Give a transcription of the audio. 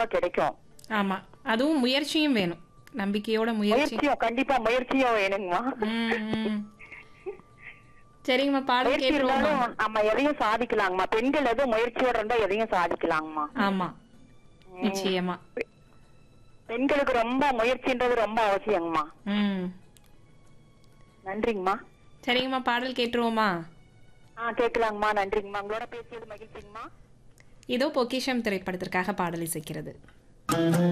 கண்டிப்பா கிடைக்கும் ஆமா அதுவும் முயற்சியும் வேணும் நம்பிக்கையோட முயற்சி முயற்சியும் கண்டிப்பா முயற்சியும் வேணுங்கம்மா ம், ம். சரிங்கம்மா பாடல் முயற்சி கேட்டுருவோமா இருந்தாலும் நம்ம எதையும் சாதிக்கலாங்கம்மா பெண்கள் எதுவும் முயற்சியோட இருந்தா எதையும் சாதிக்கலாங்கம்மா ஆமா நிச்சயமா பெண்களுக்கு ரொம்ப முயற்சின்றது ரொம்ப அவசியங்கம்மா ம் நன்றிங்கம்மா சரிங்கம்மா பாடல் கேட்டுருவோமா ஆ கேட்கலாங்கம்மா நன்றிங்கம்மா உங்களோட பேசியது மகிழ்ச்சிங்கம்மா இதோ பொக்கிஷம் திரைப்படத்திற்காக பாடல் இசைக்கிறது